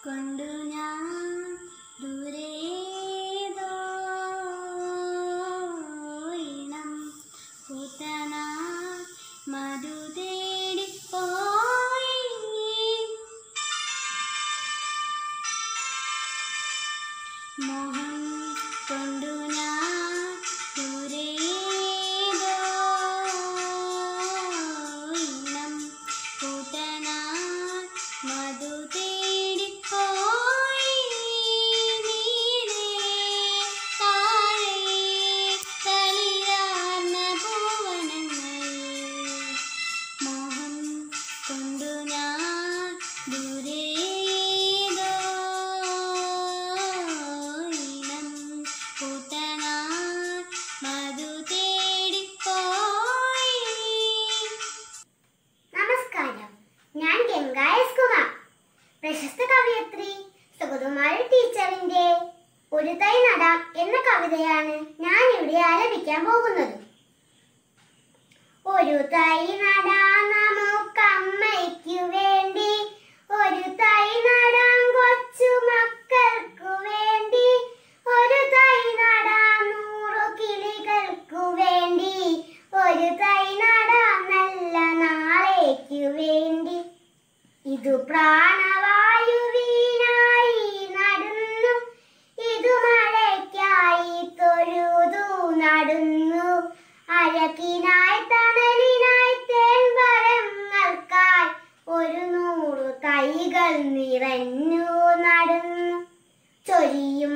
കൊണ്ടു ഞാൻ ദൂരേതോ ഇണം കൂത്തന മധു തേടിപ്പോയി മോഹം കൊണ്ടു ഞാൻ ദൂരേതോ ഇണം കൂട്ടനായി മധു തേടിപ്പോയി നീലേ താഴെ തളിരാർന്ന ഭുവനങ്ങളിൽ മോഹം കൊണ്ടു ഞാൻ ദൂരേതോ ഇനം കൂട്ടനായി മധു തേടിപ്പോയി നമസ്കാരം ഞാൻ ഗംഗ എസ് കുമാർ പ്രശസ്ത കവയത്രി സുഗതകുമാരി ടീച്ചറിന്റെ ഒരു തൈ നടാം എന്ന കവിതയാണ് ഞാൻ ഇവിടെ ആലപിക്കാൻ പോകുന്നത് ഒരു തൈ നടാം നമുക്കമ്മയ്ക്കു വേണ്ടി ഒരു തൈ നടാം കൊച്ചു മക്കൾക്കു വേണ്ടി ഒരു തൈ നടാം നൂറു കിളികൾക്കു വേണ്ടി ഒരു തൈ നടാം നല്ല നാളേക്കു വേണ്ടി ഇതു പ്രാണവായുവിനായി നടുന്നു ഇതു മഴയ്ക്കായി തൊഴുതു നടുന്നു അഴകിനായി തണലിനായി തേൻവരങ്ങൾക്കായി ഒരു നൂറു തൈകൾ നിറഞ്ഞു നടന്നു ചൊരിയും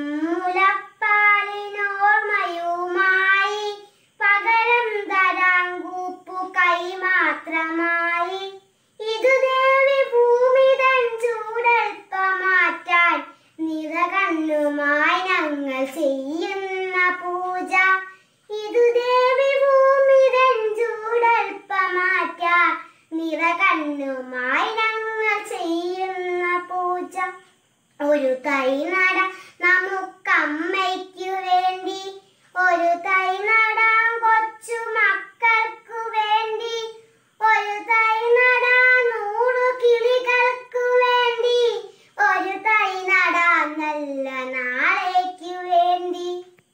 മുലപ്പാലിനോർമ്മയുമായി പകരം തരാൻ കൂപ്പു കൈ മാത്രമായി ഇത് ദേവി ഭൂമി തൻ ചൂടൽപ്പമാറ്റാൻ നിറകണ്ണുമായി ഞങ്ങൾ ചെയ്യുന്ന പൂജ ഇതു ദേവി ഭൂമി തൻ ചൂടൽപ്പമാറ്റാൻ നിറകണ്ണുമായി ഞങ്ങൾ ചെയ്യുന്ന പൂജ ഒരു തൈ നട നമുക്കമ്മയ്ക്കു വേണ്ടി ഒരു തൈ നടാം കൊച്ചു മക്കൾക്കു വേണ്ടി ഒരു തൈ നടാം നൂറു കിളികൾക്കു വേണ്ടി ഒരു തൈ നടാം നല്ല നാളേക്കു വേണ്ടി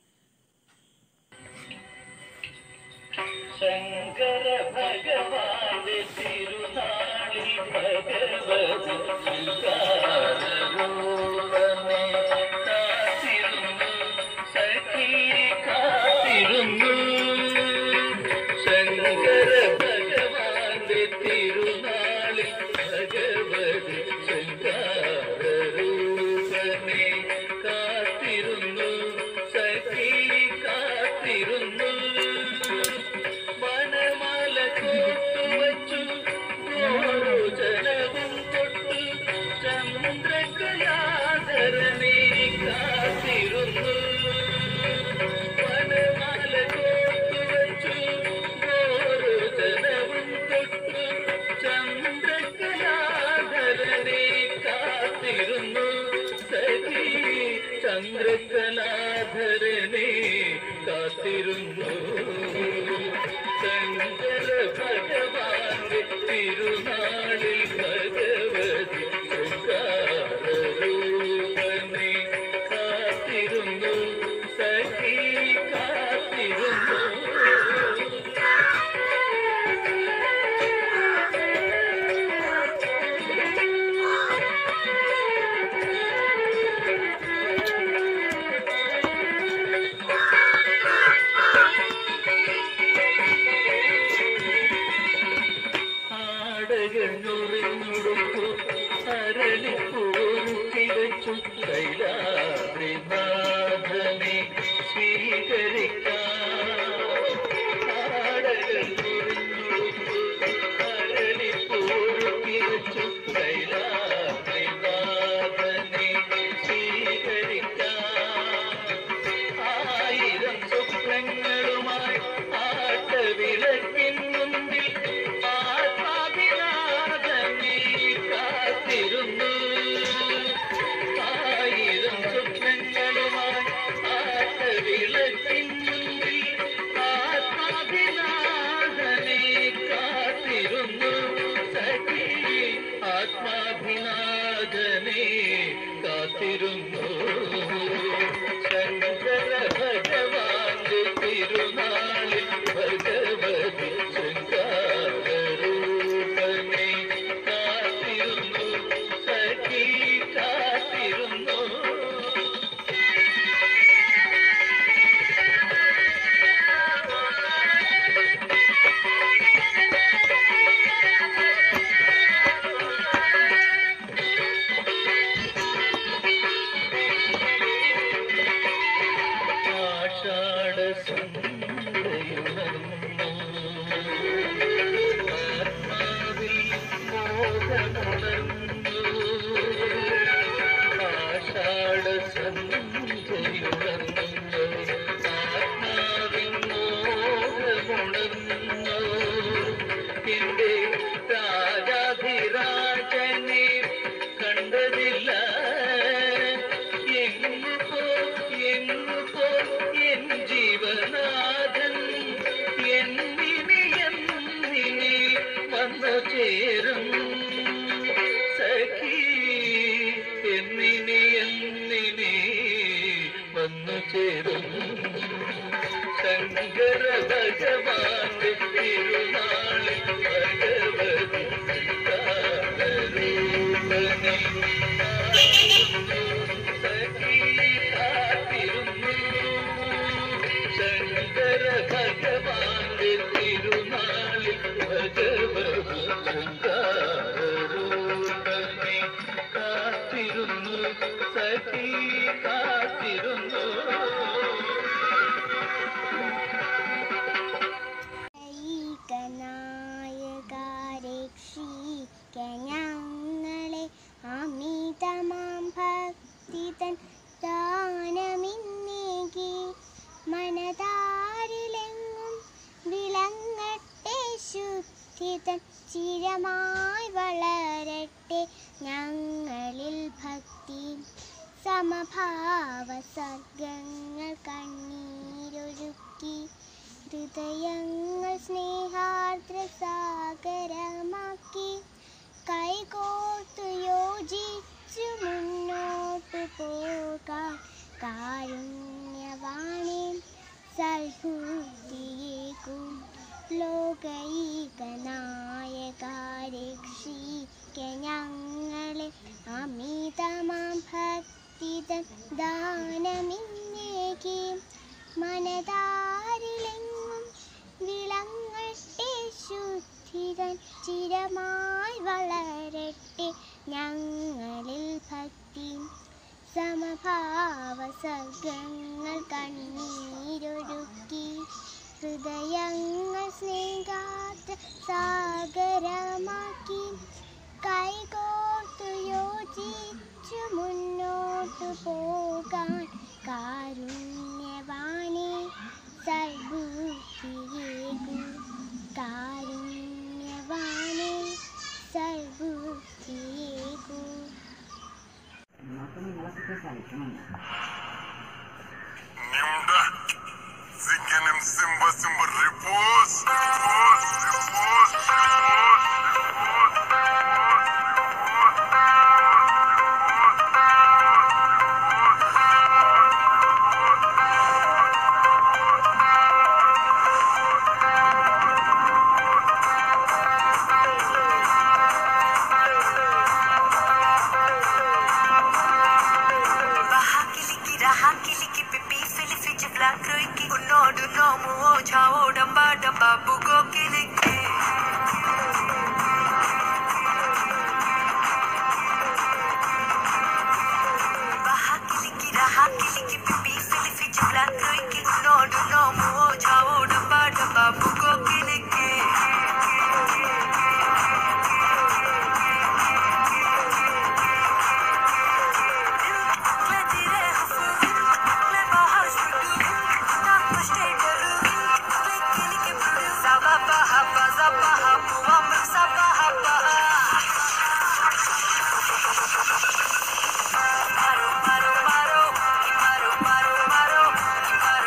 ശങ്കര ഭഗവാന്റെ തിരുനാളിൽ ഭഗവതി ശൃംഗാരരൂപമേ കാത്തിരുന്നു സഖി കാത്തിരുന്നു ശങ്കര ഭഗവാന്റെ തിരുനാളിൽ ഭഗവതി ശൃംഗാരരൂപമേ കാത്തിരുന്നു സഖി കാത്തിരുന്നു വനമാല കോത്തുവച്ചു ഓരോ ജനവും തൊട്ടു ചന്ദ്രകലാധരനെ കാത്തിരുന്നു വനമാല കോത്തുവച്ചു ഓരോ ജനവും തൊട്ടു ചന്ദ്രകലാധരനെ കാത്തിരുന്നു സഖി ചന്ദ്രകലാധരനെ കാത്തിരുന്നു ശങ്കര ഭഗവാന്റെ തിരുനാളിൽ ഭഗവതി ശൃംഗാരരൂപനെ കാത്തിരുന്നു സഖി കാത്തിരുന്നു ആടകഞ്ഞുറിഞ്ഞുടുത്തു അരളിപ്പൂരു കിടച്ചു കൈലാദ്രിനാഥനെ സ്വീകരിക്കാം ആടകഞ്ഞുറിഞ്ഞുടുത്തു അരളിപ്പൂരു കിടച്ചു കൈലാദ്രിനാഥനെ സ്വീകരിക്കാം ആയിരം സ്വപ്നങ്ങളുമായി ആട്ടവിളക്കിൻ മുമ്പിൽ ആത്മാഭിലാഷനെ കാത്തിരുന്നു ആയിരം കാത്തിരുന്നു ശങ്കര ഭഗവാന്റെ തിരുനാളിൽ ഭഗവതി ശൃംഗാരൂപനെ കാത്തിരുന്നു സഖി കാത്തിരുന്നു ആഷാഢ ആത്മാവിൽ മോഹമുണർന്നു ആഷാഢ സന്ധ്യയുണർന്നു ആത്മാവിൽ മോഹമുണർന്നു എന്റെ രാജാധിരാജനെ കണ്ടതില്ല എങ്ങു പോ എങ്ങു പോ എൻ ജീവനാഥൻ എന്നിനി എന്നിനി വന്നു ചേരും സഖി എന്നിനി എന്നിനി വന്നു ചേരും ശങ്കര ഭഗവാന്റെ തിരുനാളിൽ ഭഗവതി രൂപനെ ശങ്കര ഭഗവാന്റെ തിരുനാളിൽ ഭഗവതി ശൃംഗാരൂപനെ കാത്തിരുന്നു സഖി കാത്തിരുന്നു രക്ഷിക്ക ഞങ്ങളെ അമിതമാം ഭക്തിതൻ ദാനമിന്നേകി മനതാരിലെങ്ങും വിളങ്ങട്ടെ ശുദ്ധിതൻ ചിരമായി വളരട്ടെ ഞങ്ങളിൽ ഭക്തി സമഭാവ സർഗങ്ങൾ കണ്ണീരൊഴുക്കി ഹൃദയങ്ങൾ സ്നേഹാർദ്ര സാഗരമാക്കി കൈകോർത്തു യോജിച്ചു മുന്നോട്ടു പോകാം കാരുണ്യവാണി സൽബുദ്ധിയേക്കും ലോകൈകനായക രക്ഷിക്ക ഞങ്ങളെ അമിതമാം ഭക്തിതൻ ദാനമിന്നേകി മനതാരിലെങ്ങും വിളങ്ങട്ടെ ശുദ്ധിതൻ ചിരമായി വളരട്ടെ ഞങ്ങളിൽ ഭക്തി സമഭാവ സർഗങ്ങൾ കണ്ണീരൊഴുക്കി ഹൃദയങ്ങൾ സ്നേഹാത്ത സാഗരമാക്കി കൈകോർത്തു യോജിച്ചു മുന്നോട്ടു പോകാൻ കാരുണ്യവാണി സൽബുദ്ധിയേകു കാരുണ്യവാണി സൽബുദ്ധിയേകു നിങ്ങൾക്ക് നിങ്ങളൊക്കെ കളിക്കണം Nimda, Zinginem Simba Simba repose, repose, repose, repose, Bahakiliki, rahakiliki, pipi, filifi, black roiki, unodu, nomu, chao, damba, damba, bugo, kiliki. Bahakiliki, rahakiliki, pipi, filifi, black roiki, unodu, nomu, chao, damba, damba, bugo, kiliki. Maro, maro, maro, maro, maro, maro,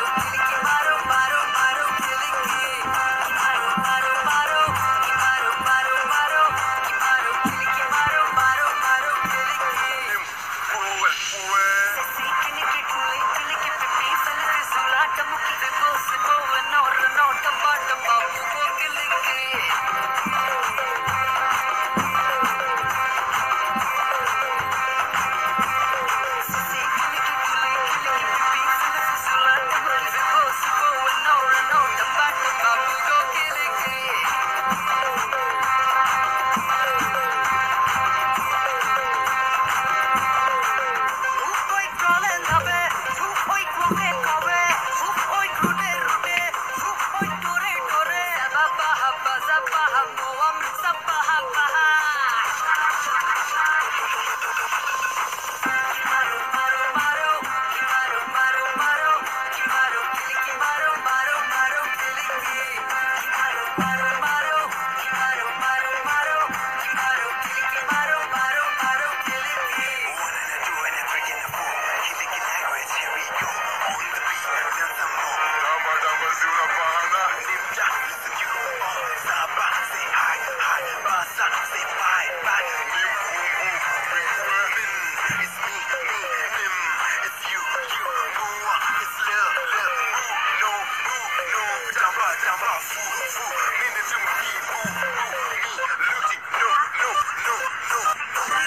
my fool, fool. Leaning to my feet, boo, boo. Me looking, no, no, no, no. Me,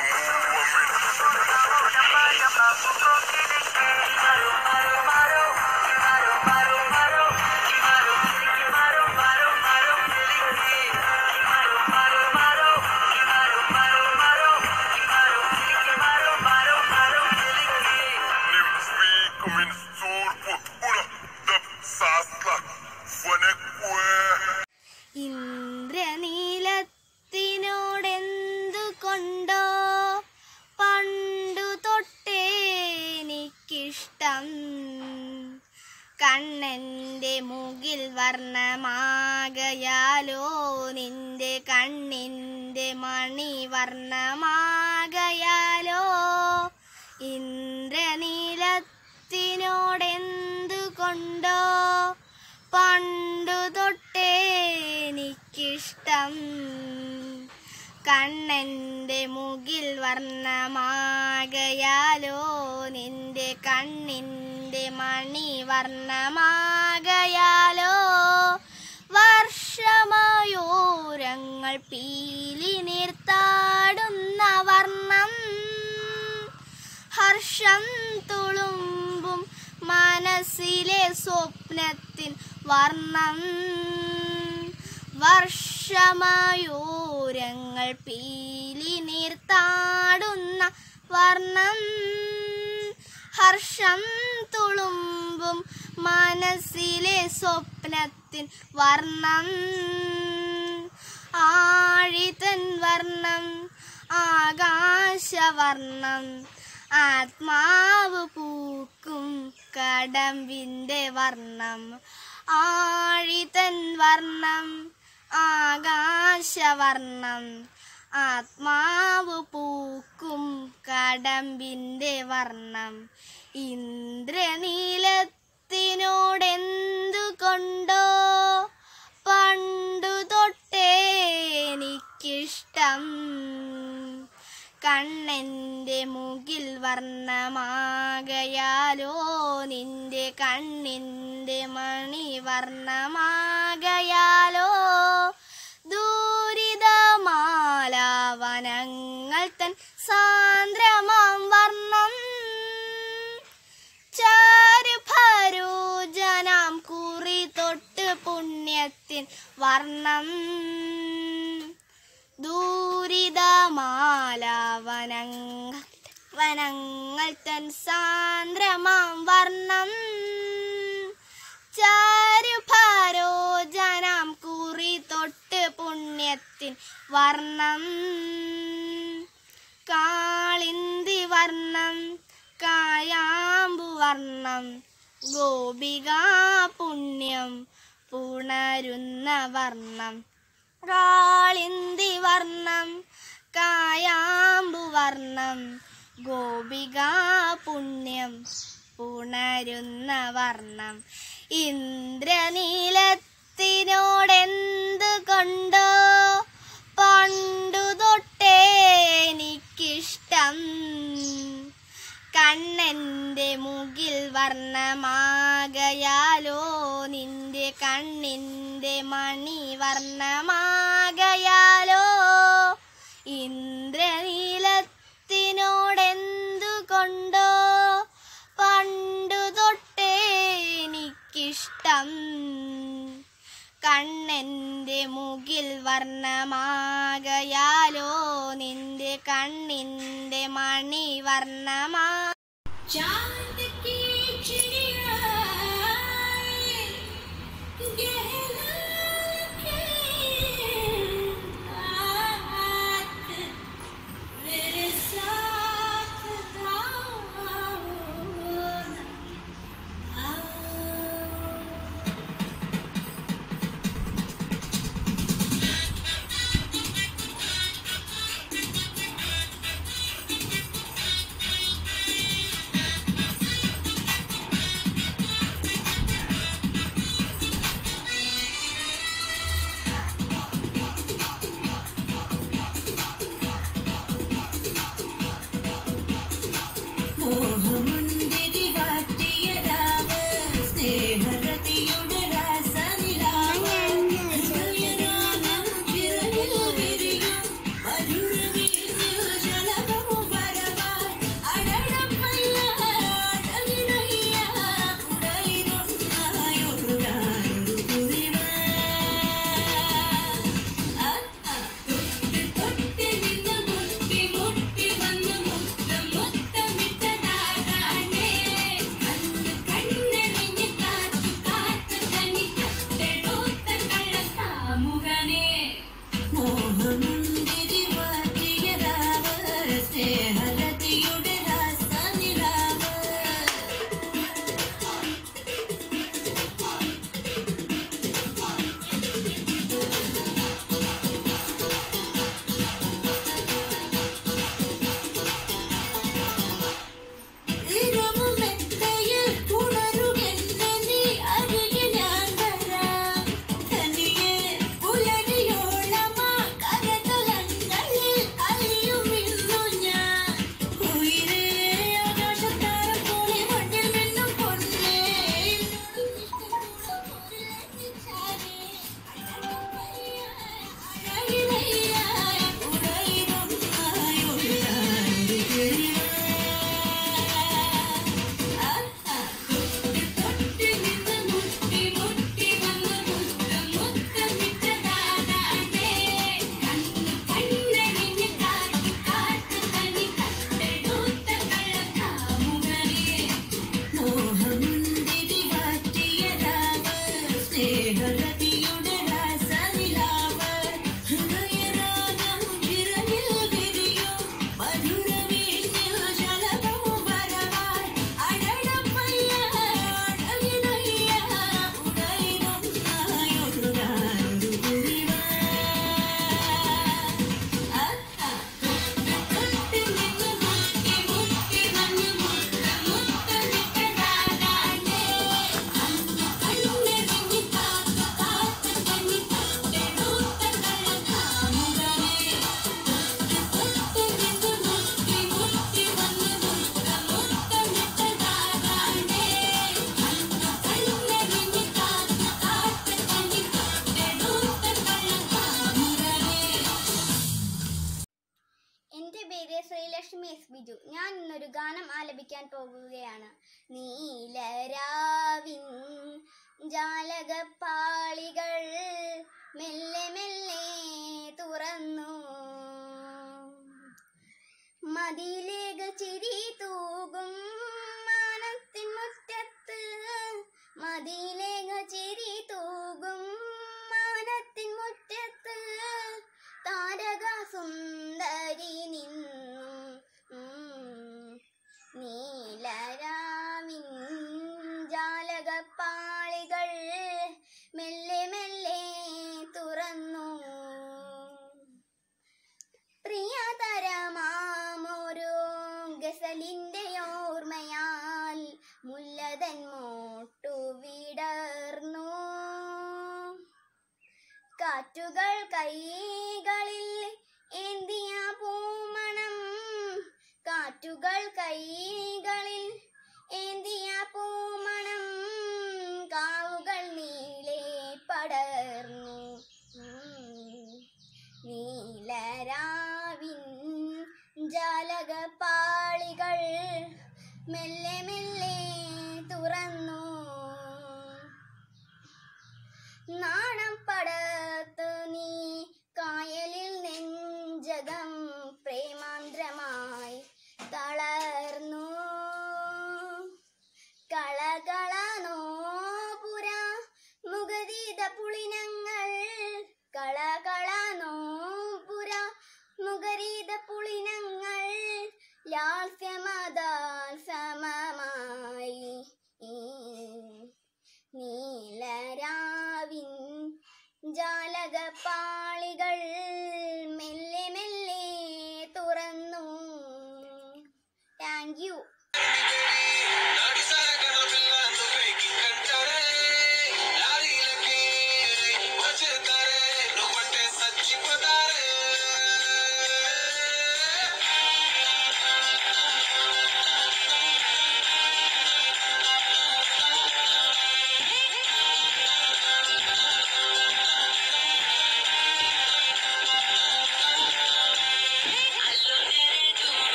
mm, I'm in. Nimsvi min stor på Ola Dab Sasla Wanekwe ഇന്ദ്രനീലത്തിനോടെന്തു കൊണ്ടോ പണ്ടു തൊട്ടേ എനിക്കിഷ്ടം കണ്ണന്റെ മുകിൽ വർണ്ണമാകയാലോ നിന്റെ കണ്ണിന്റെ മണി വർണ്ണമാകയാലോ ഇന്ദ്രനീലത്തിനോടെന്തു കൊണ്ടോ പണ്ടു തൊട്ടേ എനിക്കിഷ്ടം കണ്ണന്റെ മുകിൽ വർണ്ണമാകയാലോ നിന്റെ കണ്ണിന്റെ മണി വർണ്ണമാകയാലോ വർഷമയൂരങ്ങൾ പീലി നിർത്താടുന്ന വർണ്ണം ഹർഷം തുളുമ്പും മനസ്സിലെ സ്വപ്നത്തിൻ വർണ്ണം വർഷമയൂരങ്ങൾ പീലി നീർത്താടുന്ന വർണ്ണം ഹർഷം തുളുമ്പും മനസ്സിലെ സ്വപ്നത്തിൻ വർണ്ണം ആഴിതൻ വർണ്ണം ആകാശവർണ്ണം ആത്മാവ് പൂക്കും കടമ്പിന്റെ വർണ്ണം ആഴിതൻ വർണ്ണം ആകാശവർണ്ണം ആത്മാവ് പൂക്കും കടമ്പിന്റെ വർണ്ണം ഇന്ദ്രനീലത്തിനോടെന്തു കൊണ്ടോ പണ്ടു തൊട്ടേ എനിക്കിഷ്ടം കണ്ണെന്റെ മുകിൽ വർണ്ണമാകയാലോ നിന്റെ കണ്ണിന്റെ മണി വർണ്ണമാകയാലോ ദൂരിതമാലാവനങ്ങൾ തൻ സാന്ദ്രമാം വർണ്ണം ചാരുഭരൂജനാം കുറി തൊട്ട് പുണ്യത്തിൻ വർണ്ണം ദൂരിതമാലാവനങ്ങൾ വനങ്ങൾ തൻ സാന്ദ്രമാം വർണ്ണം ചാരുഭാരോജനാം കുറി തൊട്ട് പുണ്യത്തിൻ വർണ്ണം കാളിന്തി വർണ്ണം കായാമ്പു വർണ്ണം ഗോപികാ പുണ്യം പുണരുന്ന വർണ്ണം കാളിന്തി വർണ്ണം കായാമ്പു വർണ്ണം ഗോപികാ പുണ്യം പുണരുന്ന വർണ്ണം ഇന്ദ്രനീലത്തിനോടെന്തു കൊണ്ടോ പണ്ടു തൊട്ടേ എനിക്കിഷ്ടം കണ്ണന്റെ മുകിൽ വർണ്ണമാകയാലോ നിന്റെ കണ്ണിന്റെ മണി വർണ്ണമാകയാലോ ഇന്ദ്രനീലത്തിനോടെന്തു കൊണ്ടോ പണ്ടു തൊട്ടേ എനിക്കിഷ്ടം കണ്ണെന്റെ മുകിൽ വർണ്ണമാകയാലോ നിന്റെ കണ്ണിന്റെ മണി വർണ്ണമാ चांद की चिड़िया गहरा के रात मेरे साथ आओ आओ Nimsvi ഒരു ഗാനം ആലപിക്കാൻ പോകുകയാണ് നീലരാവിൻ ജാലകപ്പാളികൾ മെല്ലെ മെല്ലെ തുറന്നു മതിലേക ചിരി തൂകും മാനത്തിൻ മുറ്റത്ത് മതിലേക ചിരി തൂകും മാനത്തിൻ മുറ്റത്ത് താരക സുന്ദരി നിന്നും ഉം. നീലരാവിൻ ജാലകപ്പാളികൾ മെല്ലെ മെല്ലെ തുറന്നു പ്രിയതരമാമൊരു ഗസലിന്റെ ഓർമ്മയാൽ മുല്ലതൻ മോട്ടു വിടർന്നു കാറ്റുകൾ കൈകളിൽ ഏന്തിയ പൂമണം കാറ്റുകൾ കൈകളിൽ ഏന്തിയ പൂമണം കാവുകൾ നീളെ പടർന്നു ഉം. നീലരാവിൻ ജാലകപ്പാളികൾ മെല്ലെ മെല്ലെ തുറന്നു നാണം പടത്തു നീ കായലിൽ നെഞ്ചകം പ്രേമാന്ത്രമായി തളർന്നു കളകള നോപുര മുഖതീത പുളിനങ്ങൾ കളകള നോപുര മുഖരീത പുളിനങ്ങൾ ലാസ്യമതാൽ സമമായി ഈ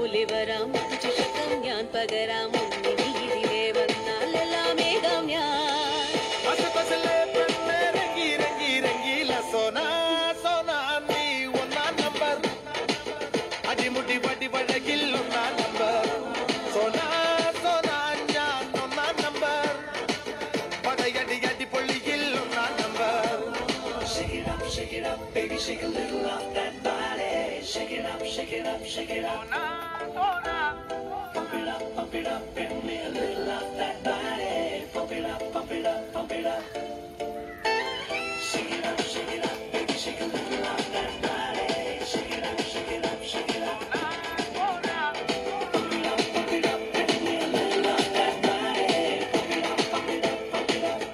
പോലെ വരാം ചുഷക്കം ഞാൻ പകരാം ഒന്നി നീതിലേ വന്നാൽ എല്ലാമേകാം ഞാൻ പശ പശലെ പെണ്ണെ രംഗി രംഗി രംഗീല സോന സോന നീ ഒന്നാം നമ്പർ അടിമുടി വടി വഴകിൽ ഒന്നാം നമ്പർ സോന സോന ഞാൻ ഒന്നാം നമ്പർ പടയടി അടി പൊള്ളിയിൽ ഒന്നാം number Shake it up, shake it up, baby, shake a little of that body. Shake it up, shake it up, shake it up. Pump it up, pump it up, bring me a little of that body. Pump it up, pump it up, pump it up. Shake it up, shake it up, baby, shake a little of that body. Shake it up, shake it up, shake it up. Pump it up, pump it up, bring me a little of that body. Pump it up, pump it up, pump it up.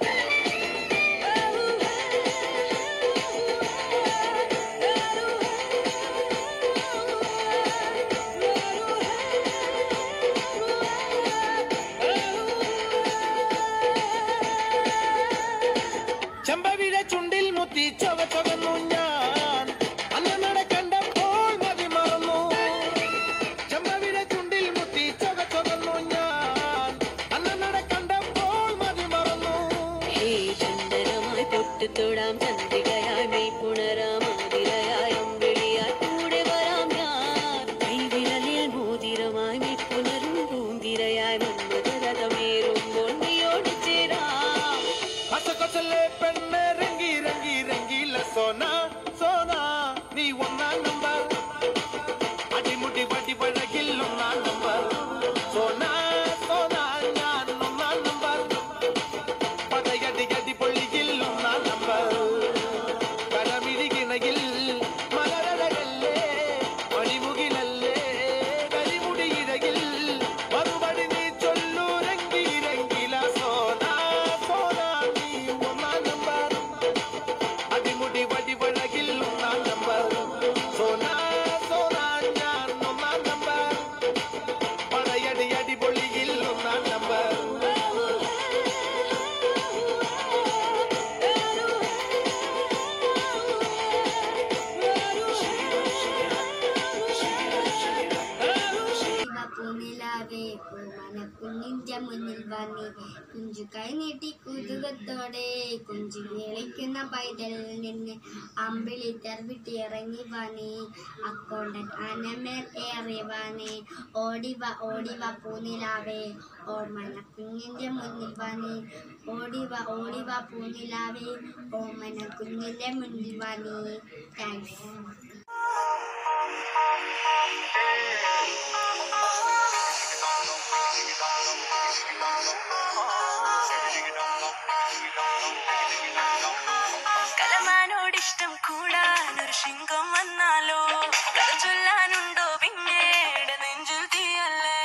ചെമ്പവിഴ ചുണ്ടിൽ മുത്തി ചൊവ ചൊകന്നു ഞാൻ അന്ന് നടക്കണ്ടപ്പോൾ മതി മറന്നു ചെമ്പവിഴ ചുണ്ടിൽ മുത്തി ചൊവ ചൊകന്നു ഞാൻ അന്ന് നടക്കണ്ടപ്പോൾ മതി മറന്നു ഹേ ചന്ദനമായി പൊട്ടുതൊടാം ചന്ദ്രികയായി മെയ്പുണരാം ആതിരയായി അമ്പിളിയായി കൂടെ വരാം ഞാൻ കൈവിരലിൽ മോതിരമായി മെയ്പുണരും പൂന്തിരയായി മന്മഥരഥമേറുമ്പോൾ നീയോട് ചേരാം കസകസലെ പെണ്ണെ രംഗി രംഗി രംഗീല സോന സോന നീ ഒന്നാം നമ്പർ അടിമുടി വടി വഴകിൽ ഒന്നാം നമ്പർ സോന സോന ഞാൻ ഒന്നാം നമ്പർ പടയടി അടി പൊള്ളിയിൽ ഒന്നാം നമ്പർ കടമിഴികിണയിൽ മലരഴകല്ലേ മണിമുകിലല്ലേ കരിമുടി ഇഴകിൽ മറുപടി നീ ചൊല്ലു രംഗി രംഗില സോന സോന നീ ഒന്നാം നമ്പർ അടിമുടി വടി വഴകിൽ ഒന്നാം നമ്പർ സോന സോന ഞാൻ ഒന്നാം നമ്പർ പടയടി അടി പൊള്ളിയിൽ ഒന്നാം നമ്പർ പൂനിലാവേ പൂമന കുഞ്ഞിന്റെ മുന്നിൽ വന്നി കുഞ്ചു കൈ നീട്ടി കുതുകത്തോടെ കുഞ്ചു വിളിക്കുന്ന പൈതൽ നിന്ന് അമ്പിളി തെർവിട്ടി ഇറങ്ങി വന്നി അക്കൗണ്ടൻ അനമേൽ ഏറി വന്നി ഓടിവ ഓടിവ പൂനിലാവേ ഓമന കുഞ്ഞിന്റെ മുന്നിൽ വന്നി ഓടിവ ഓടിവ പൂനിലാവേ ഓമന കുഞ്ഞിന്റെ മുന്നിൽ വന്നി താങ്ക്സ് കലമാനോടിഷ്ടം കൂടാനൊരു ശൃംഗം വന്നാലോ കഥ ചൊല്ലാനുണ്ടോ പിന്നീട് നെഞ്ചിൽ തീയല്ലേ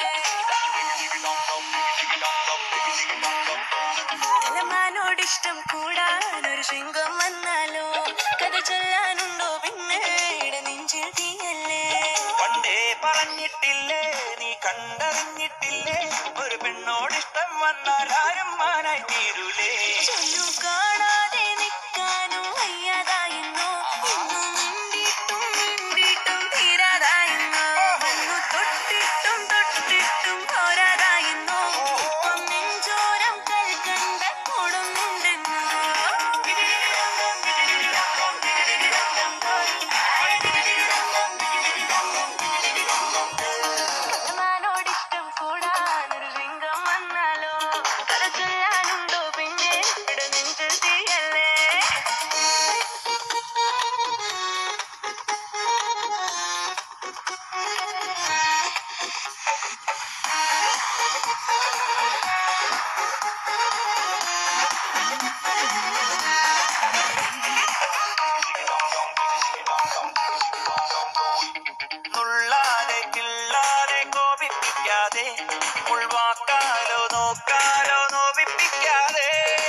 കലമാനോടിഷ്ടം കൂടാനൊരു ശൃംഗം വന്നാലോ കഥ ചൊല്ലാനുണ്ടോ പിന്നീട് നെഞ്ചിൽ തീയല്ലേ പണ്ടേ പറഞ്ഞിട്ടില്ലേ നീ കണ്ടറിഞ്ഞിട്ടില്ലേ ഒരു പെണ്ണോട് ഇഷ്ടം വന്നാൽ ആരും മാനായി തീരൂലേ ചൊല്ലു കാണാതെ നിൽക്കാനും വയ്യാതായിരുന്നു ഇന്നു മിണ്ടിയിട്ടും മിണ്ടിയിട്ടും തീരാതായിരുന്നു വന്നു തൊട്ടിട്ടും തൊട്ടിട്ടും പോരാതായിരുന്നു ഇപ്പം നെഞ്ചോരം കൽക്കണ്ട കൂടുന്നുണ്ടെന്നോ മാനോടിഷ്ടം കൂടാനൊരു ലിംഗം വന്നാലോ കഥ ചൊല്ലാനുണ്ടോ പിന്നെ ഇവിടെ നെഞ്ചിൽ തീയല്ലേ നുള്ളാതെ കിള്ളാതെ കോപിപ്പിക്കാതെ ഉൾവാക്കാലോ നോക്കാലോ നോവിപ്പിക്കാതെ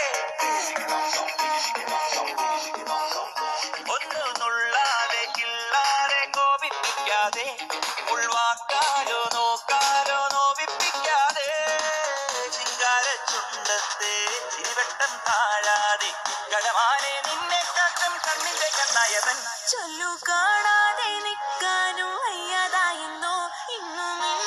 ഒന്ന് നുള്ളാതെ കിള്ളാതെ കോപിപ്പിക്കാതെ ഉൾവാക്കാലോ നോക്കാലോ നോവിപ്പിക്കാതെ ചിങ്കാര ചുണ്ടത്തെ ചിരിവട്ടം താഴാതെ കടമാനെ നിന്നെ കാട്ടും കണ്ണിന്റെ കണ്ണായവൻ ചൊല്ലു കാണാതെ നിൽക്കാനും വയ്യാതായിരുന്നു ഇന്നു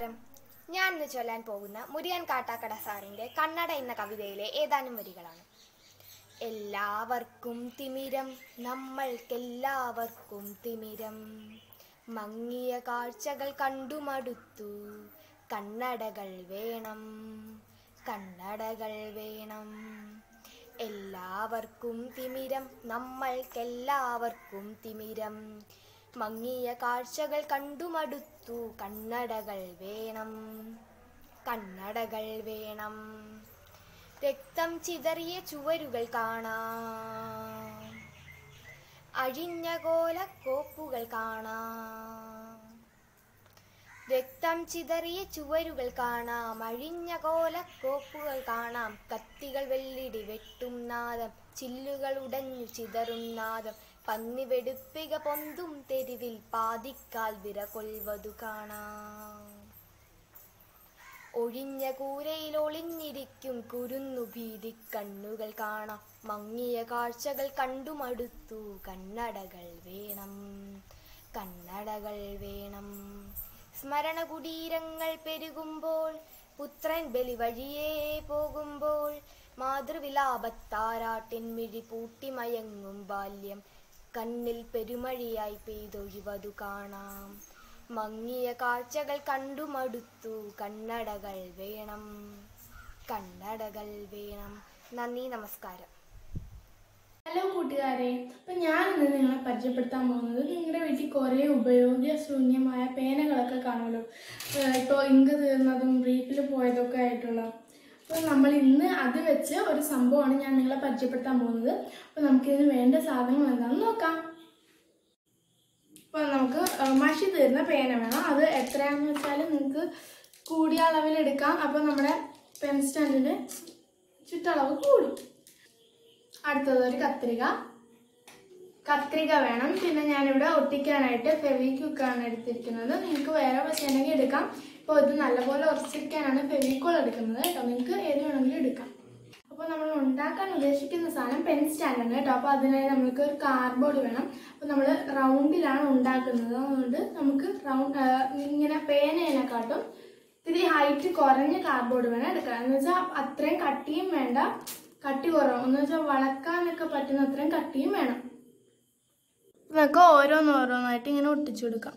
നമസ്കാരം ഞാൻ ഇന്ന് ചൊല്ലാൻ പോകുന്ന മുരിയാൻ കാട്ടാക്കട സാറിന്റെ കണ്ണട എന്ന കവിതയിലെ ഏതാനും വരികളാണ് എല്ലാവർക്കും തിമിരം നമ്മൾക്കെല്ലാവർക്കും തിമിരം മങ്ങിയ കാഴ്ചകൾ കണ്ടുമടുത്തു കണ്ണടകൾ വേണം കണ്ണടകൾ വേണം എല്ലാവർക്കും തിമിരം നമ്മൾക്കെല്ലാവർക്കും തിമിരം മങ്ങിയ കാഴ്ചകൾ കണ്ടുമടുത്തു കണ്ണടകൾ വേണം കണ്ണടകൾ വേണം രക്തം ചിതറിയ ചുവരുകൾ കാണാം അഴിഞ്ഞ കോലക്കോപ്പുകൾ കാണാം രക്തം ചിതറിയ ചുവരുകൾ കാണാം അഴിഞ്ഞ കോലക്കോപ്പുകൾ കാണാം കത്തികൾ വെള്ളിടി വെട്ടും നാദം ചില്ലുകൾ ഉടഞ്ഞു ചിതറും നാദം പന്നി വെടുപ്പിക പൊന്തും തെരുവിൽ പാതിക്കാൽ വിരകൊൽവതു കാണാം ഒഴിഞ്ഞ കൂരയിൽ ഒളിഞ്ഞിരിക്കും കുരുന്നു ഭീതി കണ്ണുകൾ കാണാം മങ്ങിയ കാഴ്ചകൾ കണ്ടുമടുത്തു കണ്ണടകൾ വേണം കണ്ണടകൾ വേണം സ്മരണ കുടീരങ്ങൾ പെരുകുമ്പോൾ പുത്രൻ ബലി വഴിയേ പോകുമ്പോൾ മാതൃവിലാപത്താരാട്ടിൻ മിഴി പൂട്ടിമയങ്ങും ബാല്യം കണ്ണിൽ പെരുമഴിയായി പെയ്തൊഴിവതു കാണാം മങ്ങിയ കാഴ്ചകൾ കണ്ടുമടുത്തു കണ്ണടകൾ വേണം കണ്ണടകൾ വേണം നന്ദി നമസ്കാരം ഹലോ കൂട്ടുകാരെ അപ്പം ഞാൻ ഇന്ന് നിങ്ങളെ പരിചയപ്പെടുത്താൻ പോകുന്നത് നിങ്ങളുടെ വീട്ടിൽ കുറേ ഉപയോഗശൂന്യമായ പേനകളൊക്കെ കാണുമല്ലോ ഇപ്പോൾ ഇങ്ക് തീർന്നതും റീഫിൽ പോയതൊക്കെ ആയിട്ടുള്ള അപ്പോൾ നമ്മൾ ഇന്ന് അത് വെച്ച് ഒരു സംഭവമാണ് ഞാൻ നിങ്ങളെ പരിചയപ്പെടുത്താൻ പോകുന്നത് അപ്പോൾ നമുക്കിതിന് വേണ്ട സാധനങ്ങൾ എന്താണെന്ന് നോക്കാം അപ്പോൾ നമുക്ക് ആ, മഷി തീർന്ന പേന വേണം അത് എത്രയാണെന്ന് വെച്ചാൽ നിങ്ങൾക്ക് കൂടിയ അളവിൽ എടുക്കാം അപ്പോൾ നമ്മുടെ പെൻ സ്റ്റാൻഡിന് ചുറ്റളവ് കൂടും അടുത്തത് ഒരു കത്രിക കത്രിക വേണം പിന്നെ ഞാനിവിടെ ഒട്ടിക്കാനായിട്ട് ഫെവിക്വിക്കാണ് എടുത്തിരിക്കുന്നത് നിങ്ങൾക്ക് വേറെ പശയുണ്ടെങ്കിൽ എടുക്കാം ഇപ്പോൾ ഇത് നല്ലപോലെ ഉറച്ചിരിക്കാനാണ് ഫെവിക്കോൾ എടുക്കുന്നത് കേട്ടോ നിങ്ങൾക്ക് ഏത് വേണമെങ്കിലും എടുക്കാം അപ്പോൾ നമ്മൾ ഉണ്ടാക്കാൻ ഉദ്ദേശിക്കുന്ന സാധനം പെൻ സ്റ്റാൻഡാണ് കേട്ടോ അപ്പോൾ അതിനായി നമുക്ക് ഒരു കാർഡ്ബോർഡ് വേണം അപ്പോൾ നമ്മൾ റൗണ്ടിലാണ് ഉണ്ടാക്കുന്നത് അതുകൊണ്ട് നമുക്ക് റൗണ്ട് ഇങ്ങനെ പേനേനെക്കാട്ടും ഇത്തിരി ഹൈറ്റ് കുറഞ്ഞ കാർഡ്ബോർഡ് വേണം എടുക്കാൻ എന്ന് വെച്ചാൽ അത്രയും കട്ടിയും വേണ്ട കട്ടി കുറവ് എന്ന് വെച്ചാൽ വളക്കാനൊക്കെ പറ്റുന്ന അത്രയും കട്ടിയും വേണം നമുക്ക് ഓരോന്നോരോന്നായിട്ട് ഇങ്ങനെ ഒട്ടിച്ചു കൊടുക്കാം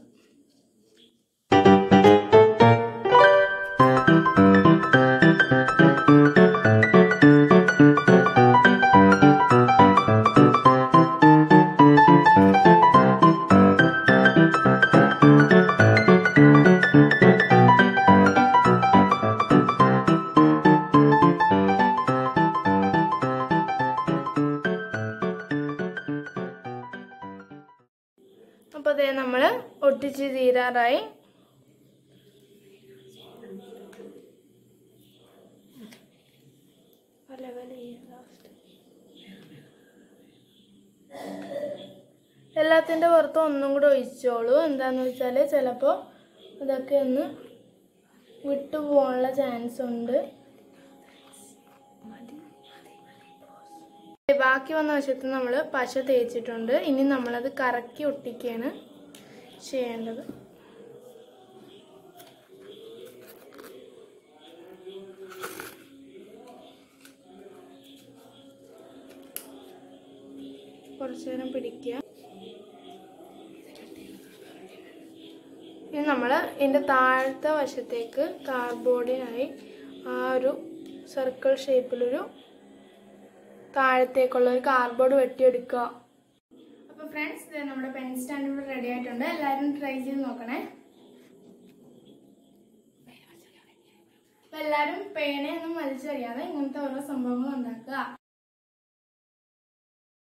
അപ്പോൾ അതേ നമ്മൾ ഒട്ടിച്ച് തീരാറായി വല വല ചെയ്യാം last. എല്ലാത്തിൻ്റെ പുറത്ത് ഒന്നും കൂടെ ഒഴിച്ചോളൂ എന്താന്ന് വെച്ചാൽ ചിലപ്പോൾ ഇതൊക്കെ ഒന്ന് വിട്ടു പോകാനുള്ള ചാൻസ് ഉണ്ട് ബാക്കി വന്ന വശത്ത് നമ്മൾ പശ തേച്ചിട്ടുണ്ട് ഇനി നമ്മളത് കറക്കി ഒട്ടിക്കുകയാണ് ചെയ്യേണ്ടത് കുറച്ചു നേരം പിടിക്കുക ഇനി നമ്മൾ ഇതിൻ്റെ താഴത്തെ വശത്തേക്ക് കാർഡ്ബോർഡിനായി ആ ഒരു സർക്കിൾ ഷേപ്പിലൊരു താഴത്തേക്കുള്ള ഒരു കാർഡ്ബോർഡ് വെട്ടിയെടുക്കുക അപ്പോൾ ഫ്രണ്ട്സ് ഇത് നമ്മുടെ പെൻ സ്റ്റാൻഡ് ഇവിടെ റെഡി ആയിട്ടുണ്ട് എല്ലാവരും ട്രൈ ചെയ്ത് നോക്കണേ അപ്പോൾ എല്ലാവരും പേനയൊന്നും വലിച്ചെറിയാതെ ഇങ്ങനത്തെ ഓരോ സംഭവം